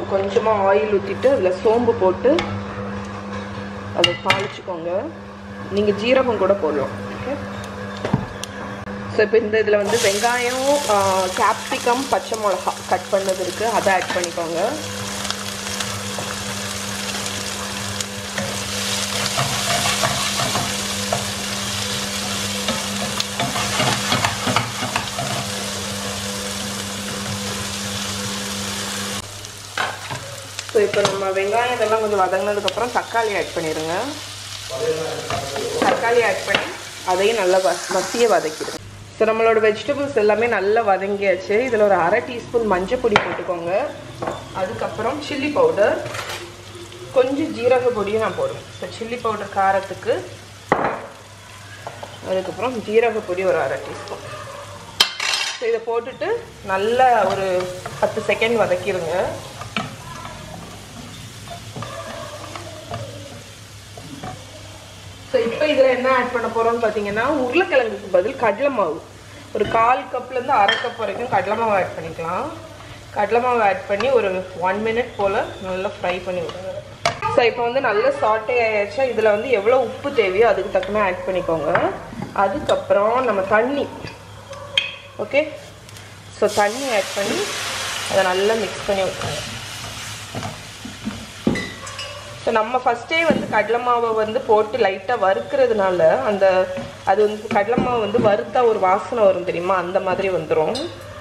ஒரு கொஞ்சமாக ஆயில் ஊற்றிட்டு அதில் சோம்பு போட்டு அதை தாளிச்சுக்கோங்க நீங்கள் ஜீரகம் கூட போடலாம் ஓகே ஸோ இப்போ இந்த இதில் வந்து வெங்காயம் கேப்சிகம் பச்சை மிளகா கட் பண்ணது இருக்குது அதை ஆட் பண்ணிக்கோங்க ஸோ இப்போ நம்ம வெங்காயம் இதெல்லாம் கொஞ்சம் வதங்கினதுக்கப்புறம் தக்காளி ஆட் பண்ணிடுங்க தக்காளி ஆட் பண்ணி அதையும் நல்லா வ மசிய வதக்கிடுங்க ஸோ நம்மளோட வெஜிடபிள்ஸ் எல்லாமே நல்லா வதங்கியாச்சு இதில் ஒரு அரை டீஸ்பூன் மஞ்சள் பொடி போட்டுக்கோங்க அதுக்கப்புறம் சில்லி பவுடர் கொஞ்சம் ஜீரக பொடியும் நான் போடுவேன் ஸோ சில்லி பவுடர் காரத்துக்கு அதுக்கப்புறம் ஜீரக பொடி ஒரு அரை டீஸ்பூன் ஸோ இதை போட்டுட்டு நல்லா ஒரு பத்து செகண்ட் வதக்கிடுங்க ஸோ இப்போ இதில் என்ன ஆட் பண்ண போகிறோம்னு பார்த்தீங்கன்னா உருளைக்கிழங்குக்கு பதில் கடலை மாவு ஒரு கால் கப்லேருந்து அரை கப் வரைக்கும் கடலை மாவு ஆட் பண்ணிக்கலாம் கடலை மாவு ஆட் பண்ணி ஒரு ஒன் மினிட் போல் நல்லா ஃப்ரை பண்ணி விடுங்க ஸோ இப்போ வந்து நல்ல சாட்டே ஆயாச்சா இதில் வந்து எவ்வளோ உப்பு தேவையோ அதுக்கு தக்கன ஆட் பண்ணிக்கோங்க அதுக்கப்புறம் நம்ம தண்ணி ஓகே ஸோ தண்ணி ஆட் பண்ணி அதை நல்லா மிக்ஸ் பண்ணி விட்டுருங்க ஸோ நம்ம ஃபஸ்ட்டே வந்து கடலை மாவை வந்து போட்டு லைட்டாக வறுக்கிறதுனால அந்த அது வந்து கடலை மாவு வந்து வறுத்தா ஒரு வாசனை வரும் தெரியுமா அந்த மாதிரி வந்துடும்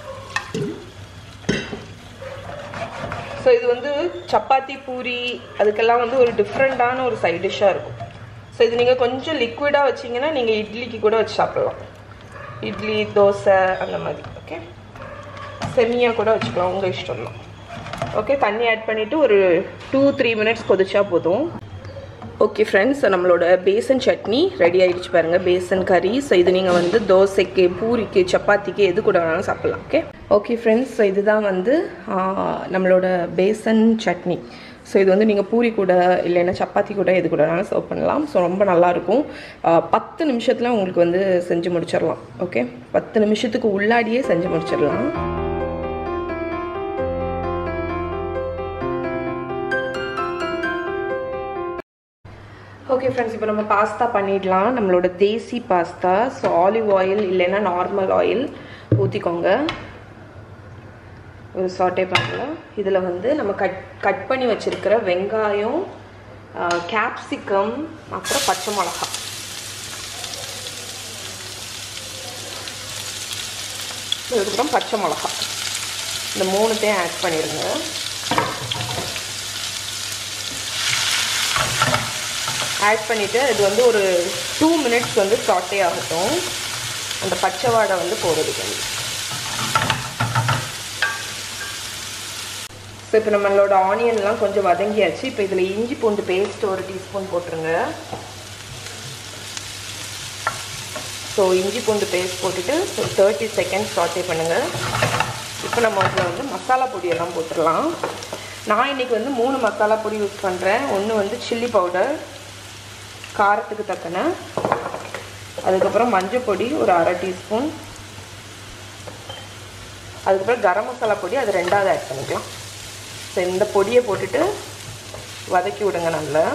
ஸோ இது வந்து சப்பாத்தி பூரி அதுக்கெல்லாம் வந்து ஒரு டிஃப்ரெண்ட்டான ஒரு சைட் டிஷ்ஷாக இருக்கும் ஸோ இது நீங்கள் கொஞ்சம் லிக்விடாக வச்சிங்கன்னா நீங்கள் இட்லிக்கு கூட வச்சு சாப்பிடலாம் இட்லி தோசை அந்த மாதிரி ஓகே செமியாக கூட வச்சுக்கலாம் உங்கள் இஷ்டம் தான் ஓகே தண்ணி ஆட் பண்ணிவிட்டு ஒரு டூ த்ரீ மினிட்ஸ் கொதிச்சா போதும் ஓகே ஃப்ரெண்ட்ஸ் நம்மளோட பேசன் சட்னி ரெடி ஆகிடுச்சு பாருங்கள் பேசன் கறி ஸோ இது நீங்கள் வந்து தோசைக்கு பூரிக்கு சப்பாத்திக்கு எது கூட வேணாலும் சாப்பிட்லாம் ஓகே ஓகே ஃப்ரெண்ட்ஸ் ஸோ இதுதான் வந்து நம்மளோட பேசன் சட்னி ஸோ இது வந்து நீங்கள் பூரி கூட இல்லைன்னா சப்பாத்தி கூட எது கூட வேணாலும் சர்வ் பண்ணலாம் ஸோ ரொம்ப நல்லாயிருக்கும் பத்து நிமிஷத்தில் உங்களுக்கு வந்து செஞ்சு முடிச்சிடலாம் ஓகே பத்து நிமிஷத்துக்கு உள்ளாடியே செஞ்சு முடிச்சிடலாம் ஓகே ஃப்ரெண்ட்ஸ் இப்போ நம்ம பாஸ்தா பண்ணிடலாம் நம்மளோட desi pasta so olive oil இல்லைன்னா நார்மல் ஆயில் ஊற்றிக்கோங்க ஒரு சாட்டே பேனில் இதில் வந்து நம்ம கட் கட் பண்ணி வச்சுருக்கிற வெங்காயம் கேப்சிகம் அப்புறம் பச்சை மிளகா அதுக்கப்புறம் பச்சை மிளகா இந்த மூணுத்தையும் ஆட் பண்ணிடுங்க ஆட் பண்ணிவிட்டு இது வந்து ஒரு டூ மினிட்ஸ் வந்து சாட்டே ஆகட்டும் அந்த பச்சை வாடை வந்து போகிறதுக்கு வந்து ஸோ இப்போ நம்மளோட ஆனியன்லாம் கொஞ்சம் வதங்கியாச்சு இப்போ இதில் இஞ்சி பூண்டு பேஸ்ட் ஒரு டீஸ்பூன் போட்டுருங்க ஸோ இஞ்சி பூண்டு பேஸ்ட் போட்டுட்டு ஒரு தேர்ட்டி செகண்ட்ஸ் சாட்டே பண்ணுங்கள் இப்போ நம்ம அதில் வந்து மசாலா பொடியெல்லாம் போட்டுடலாம் நான் இன்றைக்கி வந்து மூணு மசாலா பொடி யூஸ் பண்ணுறேன் ஒன்று வந்து சில்லி பவுடர் காரத்துக்கு தக்கன அதுக்கப்புறம் மஞ்சள் பொடி ஒரு அரை டீஸ்பூன் அதுக்கப்புறம் கரம் மசாலா பொடி அது ரெண்டாவது ஆட் பண்ணிக்கலாம் ஸோ இந்த பொடியை போட்டுட்டு வதக்கி விடுங்க நல்லா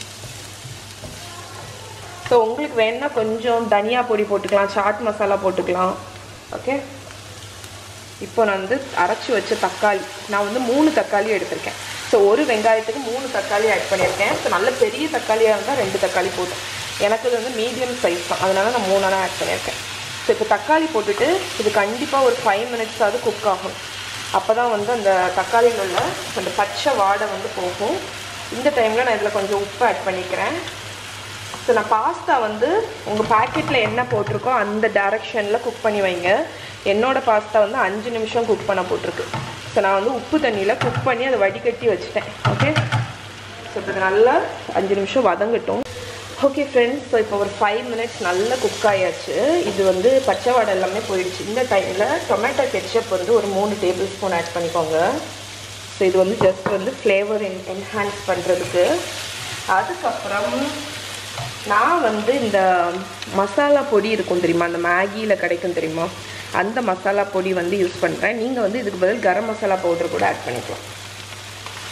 ஸோ உங்களுக்கு வேணுன்னா கொஞ்சம் தனியா பொடி போட்டுக்கலாம் சாட் மசாலா போட்டுக்கலாம் ஓகே இப்போ நான் வந்து அரைச்சி வச்ச தக்காளி நான் வந்து மூணு தக்காளி எடுத்திருக்கேன் ஸோ ஒரு வெங்காயத்துக்கு மூணு தக்காளி ஆட் பண்ணியிருக்கேன் ஸோ நல்ல பெரிய தக்காளியாக இருந்தால் ரெண்டு தக்காளி போதும் எனக்கு இது வந்து மீடியம் சைஸ் தான் அதனால நான் மூணாக ஆட் பண்ணியிருக்கேன் ஸோ இப்போ தக்காளி போட்டுட்டு இது கண்டிப்பாக ஒரு ஃபைவ் மினிட்ஸாவது குக் ஆகும் அப்போ தான் வந்து அந்த தக்காளியில் உள்ள அந்த பச்சை வாடை வந்து போகும் இந்த டைமில் நான் இதில் கொஞ்சம் உப்பு ஆட் பண்ணிக்கிறேன் ஸோ நான் பாஸ்தா வந்து உங்கள் பேக்கெட்டில் என்ன போட்டிருக்கோ அந்த டைரக்ஷனில் குக் பண்ணி வைங்க என்னோடய பாஸ்தா வந்து அஞ்சு நிமிஷம் குக் பண்ண போட்டிருக்கு ஸோ நான் வந்து உப்பு தண்ணியில் குக் பண்ணி அதை வடிகட்டி வச்சுட்டேன் ஓகே ஸோ இப்போ இது நல்லா அஞ்சு நிமிஷம் வதங்கட்டும் ஓகே ஃப்ரெண்ட்ஸ் ஸோ இப்போ ஒரு ஃபைவ் மினிட்ஸ் நல்லா குக் ஆயாச்சு இது வந்து பச்சை வாடை எல்லாமே போயிடுச்சு இந்த டைமில் டொமேட்டோ கெட்சப் வந்து ஒரு மூணு டேபிள் ஸ்பூன் ஆட் பண்ணிக்கோங்க ஸோ இது வந்து ஜஸ்ட் வந்து ஃப்ளேவர் என் என்ஹான்ஸ் பண்ணுறதுக்கு அதுக்கப்புறம் நான் வந்து இந்த மசாலா பொடி இருக்கும் தெரியுமா அந்த மேகியில் கிடைக்கும் தெரியுமா அந்த மசாலா பொடி வந்து யூஸ் பண்ணுறேன் நீங்கள் வந்து இதுக்கு பதில் கரம் மசாலா பவுடர் கூட ஆட் பண்ணிக்கலாம்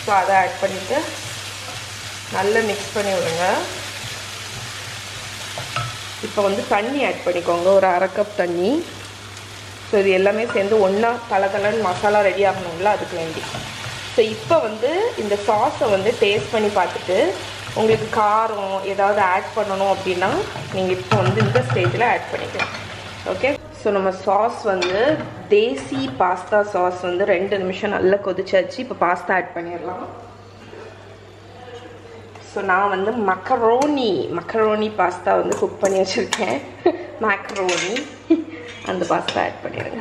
ஸோ அதை ஆட் பண்ணிவிட்டு நல்லா மிக்ஸ் பண்ணி விடுங்க இப்போ வந்து தண்ணி ஆட் பண்ணிக்கோங்க ஒரு அரை கப் தண்ணி ஸோ இது எல்லாமே சேர்ந்து ஒன்றா கலக்கலன்னு மசாலா ரெடி ஆகணுங்களா அதுக்கு வேண்டி ஸோ இப்போ வந்து இந்த சாஸை வந்து டேஸ்ட் பண்ணி பார்த்துட்டு உங்களுக்கு காரம் ஏதாவது ஆட் பண்ணணும் அப்படின்னா நீங்கள் இப்போ வந்து இந்த ஸ்டேஜில் ஆட் பண்ணிக்கலாம் ஓகே ஸோ நம்ம சாஸ் வந்து தேசி பாஸ்தா சாஸ் வந்து ரெண்டு நிமிஷம் நல்லா கொதிச்சாச்சு இப்போ பாஸ்தா ஆட் பண்ணிடலாம் ஸோ நான் வந்து மக்கரோனி மக்கரோனி பாஸ்தா வந்து குக் பண்ணி வச்சுருக்கேன் மேக்ரோனி அந்த பாஸ்தா ஆட் பண்ணிடுங்க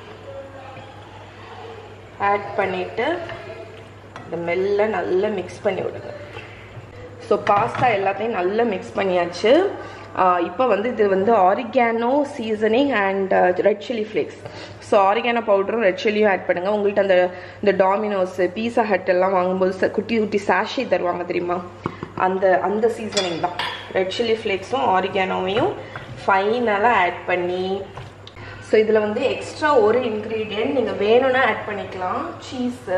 ஆட் பண்ணிவிட்டு இந்த மெல்ல நல்லா மிக்ஸ் பண்ணி விடுங்க ஸோ பாஸ்தா எல்லாத்தையும் நல்லா மிக்ஸ் பண்ணியாச்சு இப்போ வந்து இது வந்து oregano seasoning and red chilli flakes so oregano பவுடரும் ரெட் சில்லியும் ஆட் பண்ணுங்கள் உங்கள்கிட்ட அந்த இந்த டாமினோஸ் பீஸா ஹட் எல்லாம் வாங்கும்போது ச- குட்டி குட்டி சாஷி தருவாங்க தெரியுமா அந்த அந்த சீசனிங் தான் ரெட் சில்லி ஃப்ளேக்ஸும் ஆரிகானோவையும் ஃபைனலாக ஆட் பண்ணி ஸோ இதில் வந்து எக்ஸ்ட்ரா ஒரு இன்க்ரீடியன்ட் நீங்கள் வேணும்னா ஆட் பண்ணிக்கலாம் சீஸு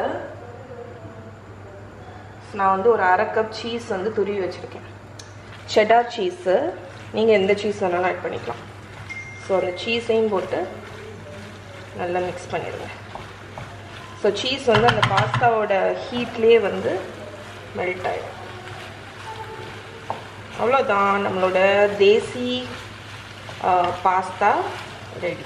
நான் வந்து ஒரு அரை கப் சீஸ் வந்து துருவி வச்சுருக்கேன் செடார் சீஸு நீங்கள் எந்த சீஸ் வேணாலும் ஆட் பண்ணிக்கலாம் ஸோ அந்த சீஸையும் போட்டு நல்லா மிக்ஸ் பண்ணிடுங்க ஸோ சீஸ் வந்து அந்த பாஸ்தாவோட ஹீட்லேயே வந்து மெல்ட் ஆகிடும் அவ்வளோதான் நம்மளோட desi pasta ready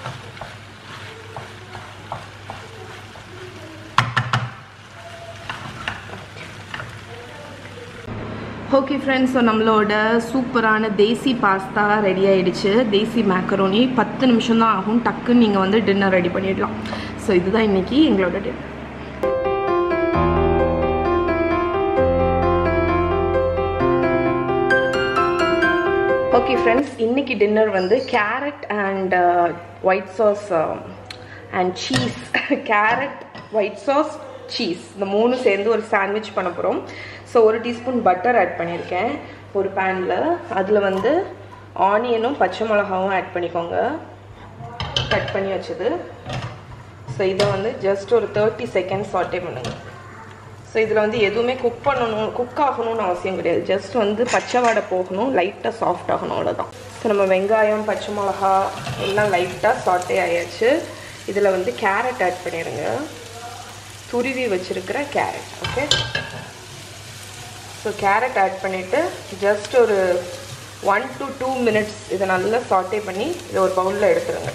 okay friends so நம்மளோட சூப்பரான தேசி பாஸ்தா ரெடி ஆயிடுச்சு தேசி மேக்கரோனி பத்து நிமிஷம் தான் ஆகும் டக்குன்னு நீங்கள் வந்து டின்னர் ரெடி பண்ணிடலாம் ஸோ இதுதான் இன்னைக்கு எங்களோட டின்னர் ஓகே ஃப்ரெண்ட்ஸ் இன்னைக்கு டின்னர் வந்து carrot and white sauce and cheese carrot white sauce cheese இந்த மூணு சேர்ந்து ஒரு சாண்ட்விச் பண்ண போகிறோம் ஸோ ஒரு டீஸ்பூன் பட்டர் ஆட் பண்ணியிருக்கேன் ஒரு பேனில் அதில் வந்து ஆனியனும் பச்சை மிளகாவும் ஆட் பண்ணிக்கோங்க கட் பண்ணி வச்சது ஸோ இதை வந்து ஜஸ்ட் ஒரு தேர்ட்டி செகண்ட்ஸ் சாட்டே பண்ணுங்க ஸோ இதில் வந்து எதுவுமே குக் பண்ணணும் குக் ஆகணும்னு அவசியம் கிடையாது ஜஸ்ட் வந்து பச்சை வாடை போகணும் லைட்டாக சாஃப்ட் ஆகணும் அவ்வளோதான் ஸோ நம்ம வெங்காயம் பச்சை மிளகா எல்லாம் லைட்டாக சாட்டே ஆயாச்சு இதில் வந்து கேரட் ஆட் பண்ணிடுங்க துருவி வச்சுருக்கிற carrot okay so carrot add பண்ணிவிட்டு ஜஸ்ட் ஒரு ஒன் டு டூ மினிட்ஸ் இதை நல்லா சாட்டே பண்ணி இதை ஒரு பவுலில் எடுத்துருங்க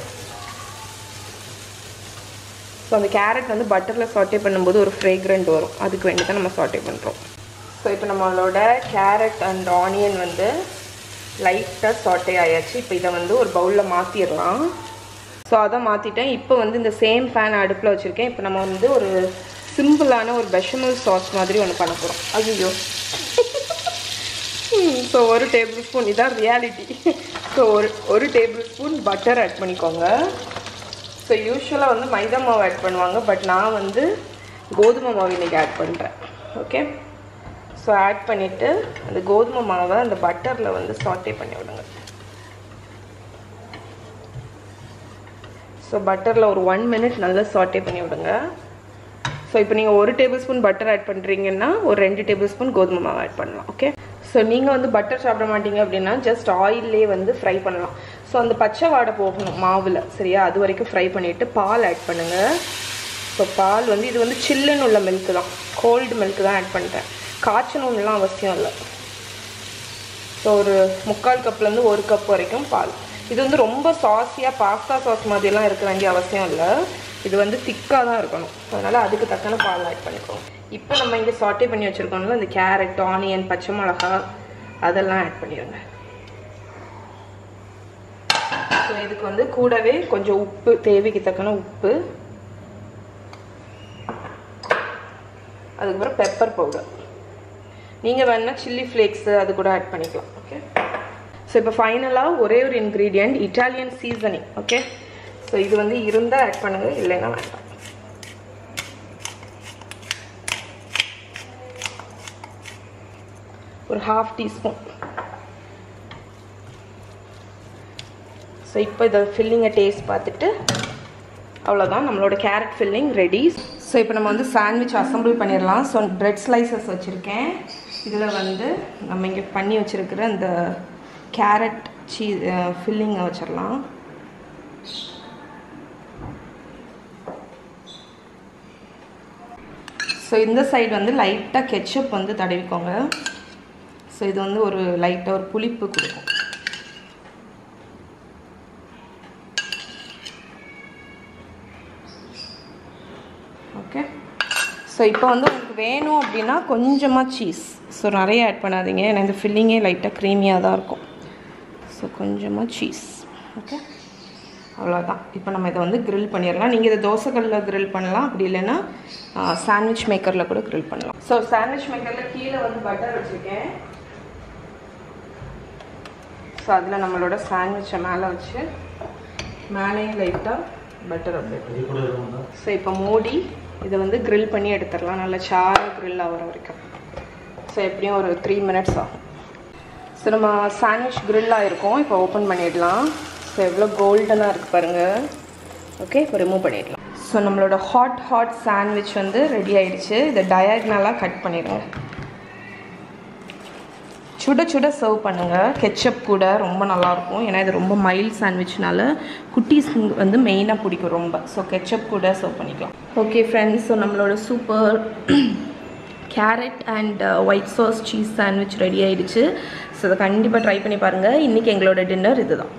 ஸோ அந்த கேரட் வந்து பட்டரில் சாட்டே பண்ணும்போது ஒரு ஃப்ரேக்ரண்ட் வரும் அதுக்கு வேண்டி தான் நம்ம சாட்டே பண்ணுறோம் ஸோ இப்போ நம்மளோட கேரட் அண்ட் ஆனியன் வந்து லைட்டாக சாட்டே ஆயாச்சு இப்போ இதை வந்து ஒரு பவுலில் மாற்றிடலாம் ஸோ அதை மாற்றிட்டேன் இப்போ வந்து இந்த சேம் பேன் அடுப்பில் வச்சுருக்கேன் இப்போ நம்ம வந்து ஒரு சிம்பிளான ஒரு பெஷமல் சாஸ் மாதிரி ஒன்று பண்ண போகிறோம் ஐயோ ஸோ ஒரு டேபிள் ஸ்பூன் இதான் ரியாலிட்டி ஸோ ஒரு ஒரு டேபிள் ஸ்பூன் பட்டர் ஆட் பண்ணிக்கோங்க ஸோ யூஸ்வலாக வந்து மைதா மாவு ஆட் பண்ணுவாங்க பட் நான் வந்து கோதுமை மாவு இன்றைக்கி ஆட் பண்ணுறேன் ஓகே ஸோ ஆட் பண்ணிவிட்டு அந்த கோதுமை மாவை அந்த பட்டரில் வந்து சாட்டே பண்ணி விடுங்க ஸோ பட்டரில் ஒரு ஒன் மினிட் நல்லா சாட்டே பண்ணி விடுங்க ஸோ இப்போ நீங்கள் ஒரு டேபிள் ஸ்பூன் பட்டர் ஆட் பண்ணுறீங்கன்னா ஒரு ரெண்டு டேபிள் ஸ்பூன் கோதுமை மாவு ஆட் பண்ணலாம் ஓகே ஸோ நீங்கள் வந்து பட்டர் சாப்பிட மாட்டீங்க அப்படின்னா ஜஸ்ட் ஆயிலே வந்து ஃப்ரை பண்ணலாம் ஸோ அந்த பச்சை வாடை போகணும் மாவில் சரியா அது வரைக்கும் ஃப்ரை பண்ணிவிட்டு பால் ஆட் பண்ணுங்கள் ஸோ பால் வந்து இது வந்து சில்லுன்னு உள்ள மில்க் தான் கோல்டு மில்க் தான் ஆட் பண்ணுறேன் காய்ச்சணும்லாம் அவசியம் இல்லை ஸோ ஒரு முக்கால் கப்லேருந்து ஒரு கப் வரைக்கும் பால் இது வந்து ரொம்ப சாஸியாக பாஸ்தா சாஸ் மாதிரிலாம் இருக்க வேண்டிய அவசியம் இல்லை இது வந்து திக்காக தான் இருக்கணும் அதனால் அதுக்கு தக்கன பால் ஆட் பண்ணிக்கோங்க இப்போ நம்ம இங்கே சாட்டே பண்ணி வச்சுருக்கோம்ல இந்த கேரட் ஆனியன் பச்சை மிளகா அதெல்லாம் ஆட் பண்ணிடுங்க ஸோ இதுக்கு வந்து கூடவே கொஞ்சம் உப்பு தேவைக்கு தக்கன உப்பு அதுக்கப்புறம் பெப்பர் பவுடர் நீங்கள் வேணால் சில்லி ஃப்ளேக்ஸு அது கூட ஆட் பண்ணிக்கலாம் ஓகே ஸோ இப்போ ஃபைனலாக ஒரே ஒரு ingredient Italian seasoning okay so இது வந்து இருந்தால் ஆட் பண்ணுங்கள் இல்லைன்னா வேண்டாம் ஒரு ஹாஃப் டீஸ்பூன் ஸோ இப்போ இதை ஃபில்லிங்கை டேஸ்ட் பார்த்துட்டு அவ்வளோதான் நம்மளோட கேரட் ஃபில்லிங் ரெடி ஸோ இப்போ நம்ம வந்து சாண்ட்விச் அசம்பிள் பண்ணிடலாம் ஸோ பிரெட் ஸ்லைசஸ் வச்சுருக்கேன் இதில் வந்து நம்ம இங்கே பண்ணி வச்சுருக்கிற இந்த கேரட் சீ ஃபில்லிங்கை வச்சிடலாம் ஸோ இந்த சைடு வந்து லைட்டாக கெச்சப் வந்து தடவிக்கோங்க ஸோ இது வந்து ஒரு லைட்டாக ஒரு புளிப்பு கொடுக்கும் ஓகே ஸோ இப்போ வந்து உங்களுக்கு வேணும் அப்படின்னா கொஞ்சமாக சீஸ் ஸோ நிறைய ஆட் பண்ணாதீங்க ஏன்னா இந்த ஃபில்லிங்கே லைட்டாக க்ரீமியாக தான் இருக்கும் ஸோ கொஞ்சமாக சீஸ் ஓகே அவ்வளோதான் இப்போ நம்ம இதை வந்து grill பண்ணிடலாம் நீங்கள் இதை தோசைக்கல்லில் grill பண்ணலாம் அப்படி இல்லைன்னா சாண்ட்விச் மேக்கரில் கூட grill பண்ணலாம் ஸோ சாண்ட்விச் மேக்கரில் கீழே வந்து பட்டர் வச்சுருக்கேன் ஸோ அதில் நம்மளோட சாண்ட்விச்சை மேலே வச்சு மேலேயும் லைட்டாக பட்டர் அப்படியே ஸோ இப்போ மூடி இதை வந்து grill பண்ணி எடுத்துடலாம் நல்லா சாராக grill ஆகிற வரைக்கும் ஸோ எப்படியும் ஒரு த்ரீ மினிட்ஸ் ஆகும் ஸோ நம்ம சாண்ட்விச் grill ஆகிருக்கோம் இப்போ ஓப்பன் பண்ணிடலாம் ஸோ எவ்வளோ கோல்டனாக இருக்குது பாருங்கள் ஓகே இப்போ ரிமூவ் பண்ணிடலாம் ஸோ நம்மளோட ஹாட் ஹாட் சாண்ட்விச் வந்து ரெடி ஆயிடுச்சு இதை டயக்னலாக கட் பண்ணிடுங்க சுட சுட சர்வ் பண்ணுங்கள் கெச்சப் கூட ரொம்ப நல்லாயிருக்கும் ஏன்னா இது ரொம்ப மைல்ட் சாண்ட்விச்னால குட்டீஸ்க்கு வந்து மெயினாக பிடிக்கும் ரொம்ப ஸோ கெச்சப் கூட சர்வ் பண்ணிக்கலாம் ஓகே ஃப்ரெண்ட்ஸ் ஸோ நம்மளோட super carrot and white sauce cheese sandwich ready ஆயிடுச்சு ஸோ அதை கண்டிப்பாக ட்ரை பண்ணி பாருங்கள் இன்றைக்கி எங்களோட டின்னர் இதுதான்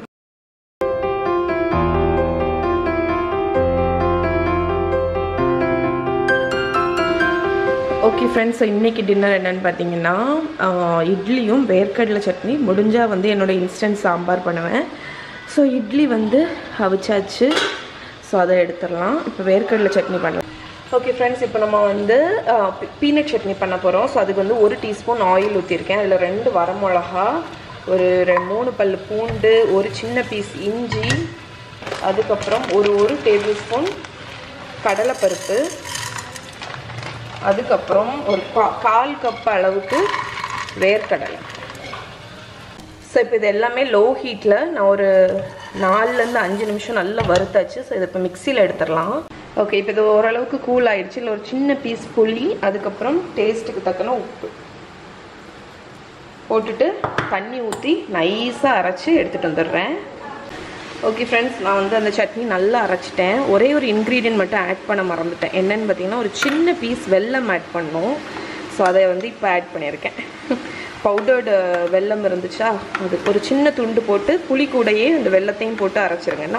ஓகே ஃப்ரெண்ட்ஸ் ஸோ இன்றைக்கி டின்னர் என்னென்னு பார்த்தீங்கன்னா ஆஹ், இட்லியும் வேர்க்கடலை சட்னி முடிஞ்சால் வந்து என்னோடய இன்ஸ்டன்ட் சாம்பார் பண்ணுவேன் ஸோ இட்லி வந்து அவிச்சாச்சு ஸோ அதை எடுத்துடலாம் இப்போ வேர்க்கடலை சட்னி பண்ணலாம் ஓகே ஃப்ரெண்ட்ஸ் இப்போ நம்ம வந்து பீனட் சட்னி பண்ண போகிறோம் ஸோ அதுக்கு வந்து ஒரு டீஸ்பூன் ஆயில் ஊற்றிருக்கேன் அதில் ரெண்டு வரமிளகா ஒரு ரெ- மூணு பல் பூண்டு ஒரு சின்ன பீஸ் இஞ்சி அதுக்கப்புறம் ஒரு ஒரு டேபிள் ஸ்பூன் கடலைப்பருப்பு அதுக்கப்புறம் ஒரு கா- கால் கப் அளவுக்கு வேர்க்கடலை ஸோ இப்போ இது எல்லாமே லோ ஹீட்டில் நான் ஒரு நாலுலேருந்து அஞ்சு நிமிஷம் நல்லா வறுத்தாச்சு ஸோ இதை இப்போ மிக்சியில் எடுத்துடலாம் ஓகே இப்போ இது ஓரளவுக்கு கூல் ஆயிடுச்சு இல்லை ஒரு சின்ன பீஸ் புளி அதுக்கப்புறம் டேஸ்ட்டுக்கு தக்கன உப்பு போட்டுட்டு தண்ணி ஊற்றி நைஸாக அரைச்சி எடுத்துகிட்டு வந்துடுறேன் ஓகே ஃப்ரெண்ட்ஸ் நான் வந்து அந்த சட்னி நல்லா அரைச்சிட்டேன் ஒரே ஒரு இன்க்ரீடியன்ட் மட்டும் ஆட் பண்ண மறந்துட்டேன் என்னன்னு பார்த்தீங்கன்னா ஒரு சின்ன பீஸ் வெல்லம் ஆட் பண்ணோம் ஸோ அதை வந்து இப்போ ஆட் பண்ணியிருக்கேன் பவுடர்டு வெல்லம் இருந்துச்சா அது ஒரு சின்ன துண்டு போட்டு புளி கூடையே அந்த வெல்லத்தையும் போட்டு அரைச்சிருங்கண்ணா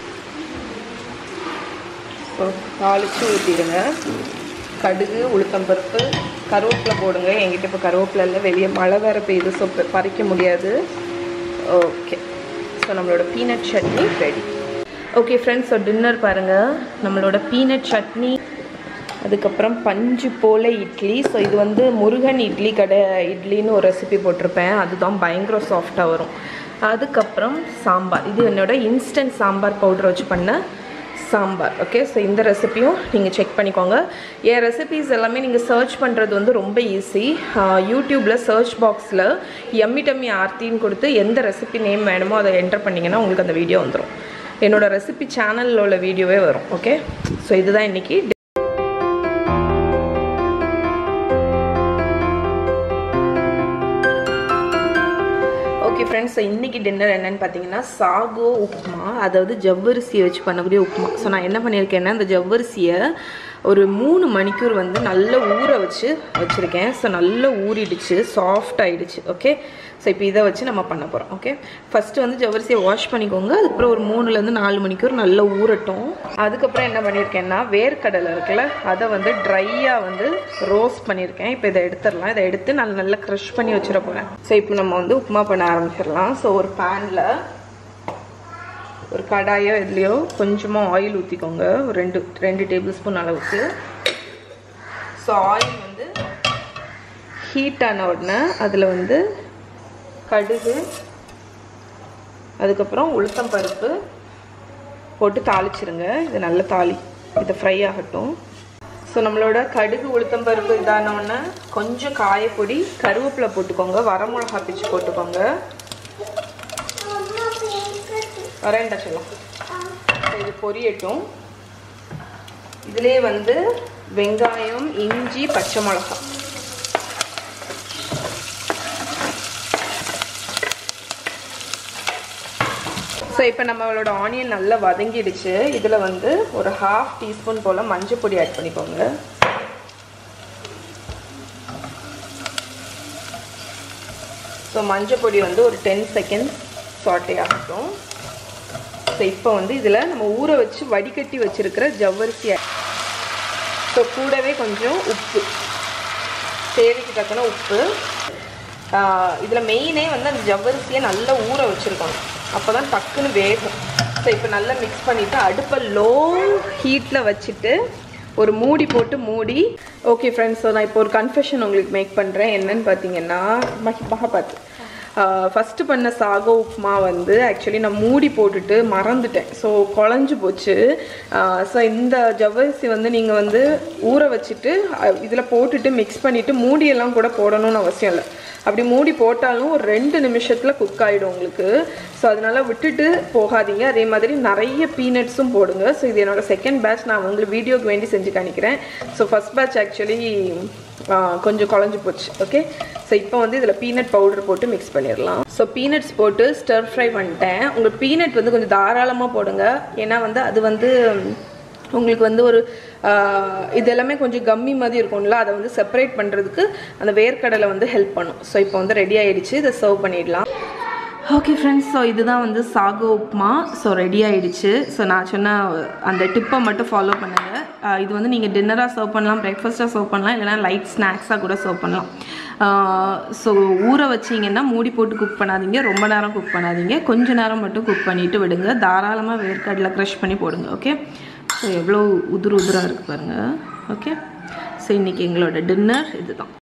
ஸோ தாளித்து ஊற்றிடுங்க கடுகு உளுத்தம்பருப்பு கருவேப்பிலை போடுங்க என்கிட்ட இப்போ கருவேப்பிலை இல்லை வெளியே மழை வேறு பெய்யுது ஸோ ப- பறிக்க முடியாது ஓகே ஸோ நம்மளோட peanut chutney ready okay friends so dinner பாருங்கள் நம்மளோட பீனட் சட்னி அதுக்கப்புறம் பஞ்சு போல இட்லி ஸோ இது வந்து முருகன் இட்லி கடை இட்லின்னு ஒரு ரெசிபி போட்டிருப்பேன் அதுதான் பயங்கர சாஃப்டாக வரும் அதுக்கப்புறம் சாம்பார் இது என்னோட இன்ஸ்டன்ட் சாம்பார் பவுடர் வச்சு பண்ண சாம்பார் ஓகே ஸோ இந்த ரெசிபியும் நீங்கள் செக் பண்ணிக்கோங்க என் ரெசிபிஸ் எல்லாமே நீங்கள் சர்ச் பண்ணுறது வந்து ரொம்ப ஈஸி யூடியூப்பில் சர்ச் பாக்ஸில் எம்மி டம்மி ஆர்த்தின்னு கொடுத்து எந்த ரெசிபி நேம் வேணுமோ அதை என்டர் பண்ணிங்கன்னா உங்களுக்கு அந்த வீடியோ வந்துடும் என்னோட ரெசிபி சேனலில் உள்ள வீடியோவே வரும் ஓகே ஸோ இதுதான் இன்றைக்கி ஓகே ஃப்ரெண்ட்ஸ் ஸோ இன்றைக்கி டின்னர் என்னன்னு பார்த்தீங்கன்னா சாகோ உப்புமா அதாவது ஜவ்வரிசியை வச்சு பண்ணக்கூடிய உப்புமா ஸோ நான் என்ன பண்ணியிருக்கேன்னா இந்த ஜவ்வரிசியை ஒரு மூணு மணிக்கூர் வந்து நல்லா ஊற வச்சு வச்சுருக்கேன் ஸோ நல்லா ஊறிடுச்சு சாஃப்ட் ஆயிடுச்சு ஓகே ஸோ இப்போ இதை வச்சு நம்ம பண்ண போகிறோம் ஓகே ஃபஸ்ட்டு வந்து ஜவ்வரிசியை வாஷ் பண்ணிக்கோங்க அதுக்கப்புறம் ஒரு மூணுலேருந்து நாலு மணிக்கூர் நல்லா ஊறட்டும் அதுக்கப்புறம் என்ன பண்ணியிருக்கேன்னா வேர்க்கடலை இருக்குல்ல அதை வந்து ட்ரையாக வந்து ரோஸ்ட் பண்ணியிருக்கேன் இப்போ இதை எடுத்துடலாம் இதை எடுத்து நான் நல்லா க்ரஷ் பண்ணி வச்சிட போகிறேன் ஸோ இப்போ நம்ம வந்து உப்புமா பண்ண ஆரம்பிச்சிடலாம் ஸோ ஒரு பேனில் ஒரு கடாயோ இதுலையோ கொஞ்சமாக ஆயில் ஊற்றிக்கோங்க ஒரு ரெண்டு ரெண்டு டேபிள் ஸ்பூன் அளவுக்கு ஸோ ஆயில் வந்து ஹீட் ஆன உடனே அதில் வந்து கடுகு அதுக்கப்புறம் உளுத்தம் பருப்பு போட்டு தாளிச்சிருங்க இது நல்ல தாளி இது ஃப்ரை ஆகட்டும் ஸோ நம்மளோட கடுகு உளுத்தம் பருப்பு இதான உடனே கொஞ்சம் காயப்பொடி கருவேப்பிலை போட்டுக்கோங்க வரமிளகா பிச்சு போட்டுக்கோங்க வரேன்டா சொல்லும் இது பொரியட்டும் இதுலேயே வந்து வெங்காயம் இஞ்சி பச்சை மிளகாய் ஸோ இப்போ நம்மளோட ஆனியன் நல்லா வதங்கிடுச்சு இதில் வந்து ஒரு ஹாஃப் டீஸ்பூன் போல் மஞ்சள் பொடி ஆட் பண்ணிக்கோங்க ஸோ மஞ்சள் பொடி வந்து ஒரு டென் செகண்ட்ஸ் சாட்டே ஆகட்டும் ஸோ இப்போ வந்து இதில் நம்ம ஊற வச்சு வடிகட்டி வச்சுருக்கிற ஜவ்வரிசி ஸோ கூடவே கொஞ்சம் உப்பு தேவைக்கு தக்கன உப்பு இதில் மெயினே வந்து அந்த ஜவ்வரிசியை நல்லா ஊற வச்சுருக்கணும் அப்போ தான் டக்குன்னு வேகும் ஸோ இப்போ நல்லா மிக்ஸ் பண்ணிவிட்டு அடுப்பை லோ ஹீட்டில் வச்சுட்டு ஒரு மூடி போட்டு மூடி ஓகே ஃப்ரெண்ட்ஸ் ஸோ நான் இப்போ ஒரு கன்ஃபெஷன் உங்களுக்கு மேக் பண்ணுறேன் என்னன்னு பார்த்தீங்கன்னா மஹி மகாபாத் ஃபஸ்ட்டு பண்ண சாகோ உப்புமா வந்து ஆக்சுவலி நான் மூடி போட்டுட்டு மறந்துட்டேன் ஸோ குழஞ்சு போச்சு ஸோ இந்த ஜவ்வரிசி வந்து நீங்கள் வந்து ஊற வச்சுட்டு இதில் போட்டுட்டு மிக்ஸ் பண்ணிவிட்டு மூடியெல்லாம் கூட போடணும்னு அவசியம் இல்லை அப்படி மூடி போட்டாலும் ஒரு ரெண்டு நிமிஷத்தில் குக் ஆகிடும் உங்களுக்கு ஸோ அதனால் விட்டுட்டு போகாதீங்க அதே மாதிரி நிறைய பீனட்ஸும் போடுங்க ஸோ இது என்னோட செகண்ட் பேட்ச் நான் உங்களுக்கு வீடியோக்கு வேண்டி செஞ்சு காணிக்கிறேன் ஸோ ஃபஸ்ட் பேட்ச் ஆக்சுவலி கொஞ்சம் குழஞ்சி போச்சு ஓகே ஸோ இப்போ வந்து இதில் பீனட் பவுடர் போட்டு மிக்ஸ் பண்ணிடலாம் ஸோ பீனட்ஸ் போட்டு ஸ்டர் ஃப்ரை பண்ணிட்டேன் உங்களுக்கு பீனட் வந்து கொஞ்சம் தாராளமாக போடுங்க ஏன்னா வந்து அது வந்து உங்களுக்கு வந்து ஒரு இது எல்லாமே கொஞ்சம் கம்மி மாதிரி இருக்கும்ல அதை வந்து செப்பரேட் பண்ணுறதுக்கு அந்த வேர்க்கடலை வந்து ஹெல்ப் பண்ணும் ஸோ இப்போ வந்து ரெடி ஆகிடுச்சு இதை சர்வ் பண்ணிடலாம் ஓகே ஃப்ரெண்ட்ஸ் ஸோ இதுதான் வந்து சாகோ உப்புமா ஸோ ரெடி ஆகிடுச்சு ஸோ நான் சொன்ன அந்த டிப்பை மட்டும் ஃபாலோ பண்ணுங்கள் இது வந்து நீங்கள் டின்னராக சர்வ் பண்ணலாம் பிரேக்ஃபாஸ்ட்டாக சர்வ் பண்ணலாம் இல்லைனா லைட் ஸ்நாக்ஸாக கூட சர்வ் பண்ணலாம் ஸோ ஊற வச்சிங்கன்னா மூடி போட்டு குக் பண்ணாதீங்க ரொம்ப நேரம் குக் பண்ணாதீங்க கொஞ்ச நேரம் மட்டும் குக் பண்ணிவிட்டு விடுங்க தாராளமாக வேர்க்கடலை க்ரஷ் பண்ணி போடுங்க ஓகே ஸோ எவ்வளோ உதிர் உதிராக இருக்குது பாருங்கள் ஓகே ஸோ இன்றைக்கி எங்களோட டின்னர் இதுதான்